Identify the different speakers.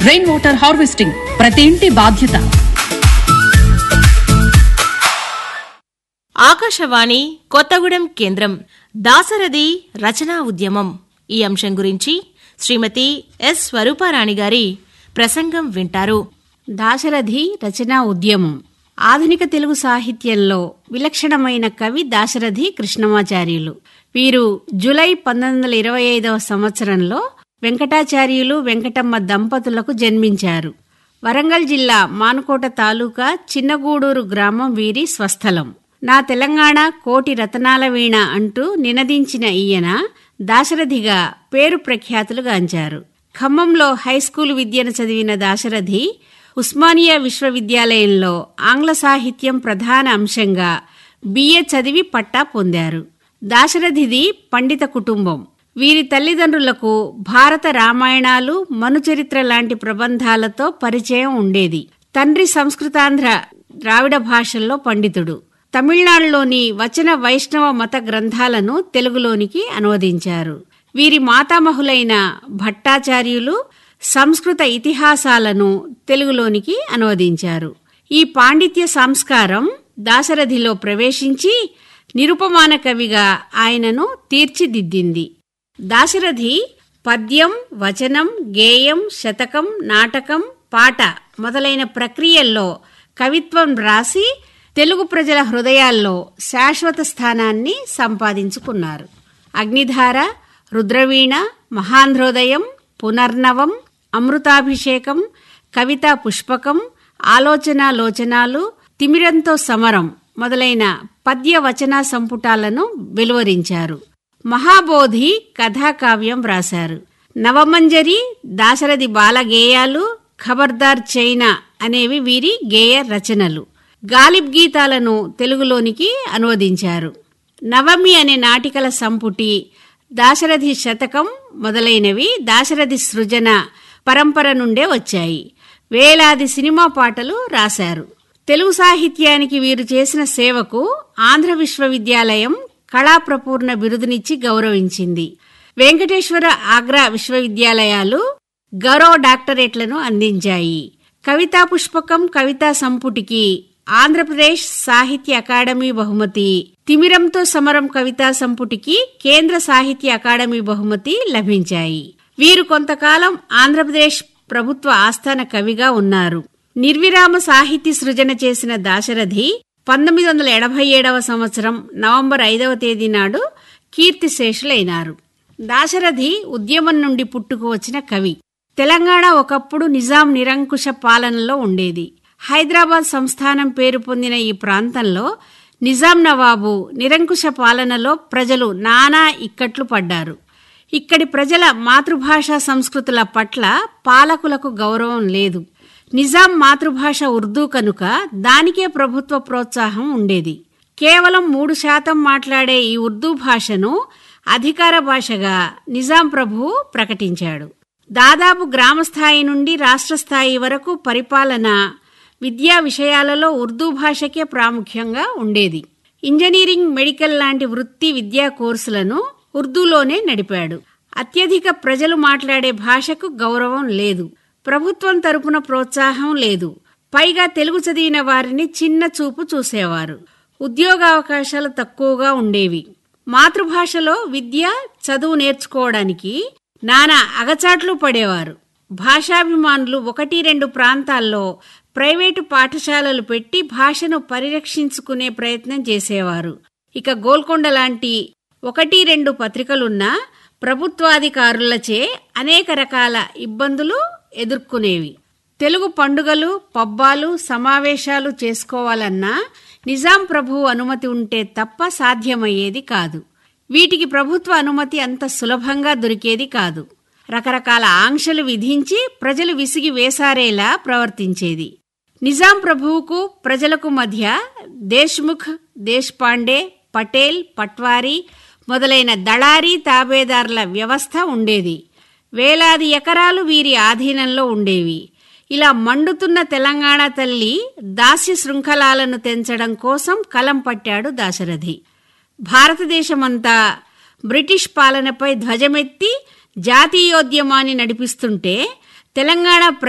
Speaker 1: rain water harvesting ప్రతి ఇంటి బాధ్యత
Speaker 2: ఆకాశవాణి కొత్తగూడెం కేంద్రం దాసరథి రచనా ఉద్యమం ఈ అంశం గురించి శ్రీమతి ఎస్ స్వరూపారాణి గారి ప్రసంగం వింటారు
Speaker 3: దాశరథి రచనా ఉద్యమం ఆధునిక తెలుగు సాహిత్యంలో విలక్షణమైన కవి దాశరథి కృష్ణమాచార్యులు వీరు జూలై పంతొమ్మిది వందల ఇరవై ఐదవ సంవత్సరంలో వెంకటాచార్యులు వెంకటమ్మ దంపతులకు జన్మించారు వరంగల్ జిల్లా మానుకోట తాలూకా చిన్నగూడూరు గ్రామం వీరి స్వస్థలం నా తెలంగాణ కోటి రతనాల వీణ అంటూ నినదించిన ఈయన దాశరథిగా పేరు ప్రఖ్యాతులు గాంచారు ఖమ్మంలో హైస్కూల్ విద్యను చదివిన దాశరథి ఉస్మానియా విశ్వవిద్యాలయంలో ఆంగ్ల సాహిత్యం ప్రధాన అంశంగా బిఏ చదివి పట్టా పొందారు దాశరథిది పండిత కుటుంబం వీరి తల్లిదండ్రులకు భారత రామాయణాలు మనుచరిత్ర లాంటి ప్రబంధాలతో పరిచయం ఉండేది తండ్రి సంస్కృతాంధ్ర ద్రావిడ భాషల్లో పండితుడు తమిళనాడులోని వచన వైష్ణవ మత గ్రంథాలను తెలుగులోనికి అనువదించారు వీరి మాతామహులైన భట్టాచార్యులు సంస్కృత ఇతిహాసాలను తెలుగులోనికి అనువదించారు ఈ పాండిత్య సంస్కారం దాశరథిలో ప్రవేశించి నిరుపమాన కవిగా ఆయనను తీర్చిదిద్దింది దాశరథి పద్యం వచనం గేయం శతకం నాటకం పాట మొదలైన ప్రక్రియల్లో కవిత్వం రాసి తెలుగు ప్రజల హృదయాల్లో శాశ్వత స్థానాన్ని సంపాదించుకున్నారు అగ్నిధార రుద్రవీణ మహాంధ్రోదయం పునర్నవం అమృతాభిషేకం కవితా పుష్పకం ఆలోచన లోచనాలు తిమిరంతో సమరం మొదలైన పద్య వచన సంపుటాలను వెలువరించారు మహాబోధి కథాకావ్యం వ్రాశారు నవమంజరి దాశరథి బాలగేయాలు ఖబర్దార్ చైనా అనేవి వీరి గేయ రచనలు గాలిబ్ గీతాలను తెలుగులోనికి అనువదించారు నవమి అనే నాటికల సంపుటి దాశరథి శతకం మొదలైనవి దాశరథి సృజన పరంపర నుండే వచ్చాయి వేలాది సినిమా పాటలు రాశారు తెలుగు సాహిత్యానికి వీరు చేసిన సేవకు ఆంధ్ర విశ్వవిద్యాలయం కళాప్రపూర్ణ బిరుదునిచ్చి గౌరవించింది వెంకటేశ్వర ఆగ్రా విశ్వవిద్యాలయాలు గౌరవ డాక్టరేట్లను అందించాయి కవితా పుష్పకం కవితా సంపుటికి ఆంధ్రప్రదేశ్ సాహిత్య అకాడమీ బహుమతి తిమిరంతో సమరం కవితా సంపుటికి కేంద్ర సాహిత్య అకాడమీ బహుమతి లభించాయి వీరు కొంతకాలం ఆంధ్రప్రదేశ్ ప్రభుత్వ ఆస్థాన కవిగా ఉన్నారు నిర్విరామ సాహితీ సృజన చేసిన దాశరథి పంతొమ్మిది వందల ఎనభై ఏడవ సంవత్సరం నవంబర్ ఐదవ తేదీ నాడు కీర్తిశేషులైనారు దాశరథి ఉద్యమం నుండి పుట్టుకు వచ్చిన కవి తెలంగాణ ఒకప్పుడు నిజాం నిరంకుశ పాలనలో ఉండేది హైదరాబాద్ సంస్థానం పేరు పొందిన ఈ ప్రాంతంలో నిజాం నవాబు నిరంకుశ పాలనలో ప్రజలు నానా ఇక్కట్లు పడ్డారు ఇక్కడి ప్రజల మాతృభాషా సంస్కృతుల పట్ల పాలకులకు గౌరవం లేదు నిజాం మాతృభాష ఉర్దూ కనుక దానికే ప్రభుత్వ ప్రోత్సాహం ఉండేది కేవలం మూడు శాతం మాట్లాడే ఈ ఉర్దూ భాషను అధికార భాషగా నిజాం ప్రభువు ప్రకటించాడు దాదాపు గ్రామస్థాయి నుండి రాష్ట్ర స్థాయి వరకు పరిపాలన విద్యా విషయాలలో ఉర్దూ భాషకే ప్రాముఖ్యంగా ఉండేది ఇంజనీరింగ్ మెడికల్ లాంటి వృత్తి విద్యా కోర్సులను ఉర్దూలోనే నడిపాడు అత్యధిక ప్రజలు మాట్లాడే భాషకు గౌరవం లేదు ప్రభుత్వం తరపున ప్రోత్సాహం లేదు పైగా తెలుగు చదివిన వారిని చిన్న చూపు చూసేవారు ఉద్యోగావకాశాలు తక్కువగా ఉండేవి మాతృభాషలో విద్య చదువు నేర్చుకోవడానికి నానా అగచాట్లు పడేవారు భాషాభిమానులు ఒకటి రెండు ప్రాంతాల్లో ప్రైవేటు పాఠశాలలు పెట్టి భాషను పరిరక్షించుకునే ప్రయత్నం చేసేవారు ఇక గోల్కొండ లాంటి ఒకటి రెండు పత్రికలున్నా ప్రభుత్వాధికారులచే అనేక రకాల ఇబ్బందులు ఎదుర్కొనేవి తెలుగు పండుగలు పబ్బాలు సమావేశాలు చేసుకోవాలన్నా నిజాం ప్రభువు అనుమతి ఉంటే తప్ప సాధ్యమయ్యేది కాదు వీటికి ప్రభుత్వ అనుమతి అంత సులభంగా దొరికేది కాదు రకరకాల ఆంక్షలు విధించి ప్రజలు విసిగి వేసారేలా ప్రవర్తించేది నిజాం ప్రభువుకు ప్రజలకు మధ్య దేశ్ముఖ్ దేశ్పాండే పటేల్ పట్వారీ మొదలైన దళారీ తాబేదారుల వ్యవస్థ ఉండేది వేలాది ఎకరాలు వీరి ఆధీనంలో ఉండేవి ఇలా మండుతున్న తెలంగాణ తల్లి దాస్య శృంఖలాలను తెంచడం కోసం కలం పట్టాడు దాశరథి భారతదేశమంతా బ్రిటిష్ పాలనపై ధ్వజమెత్తి జాతీయోద్యమాన్ని నడిపిస్తుంటే తెలంగాణ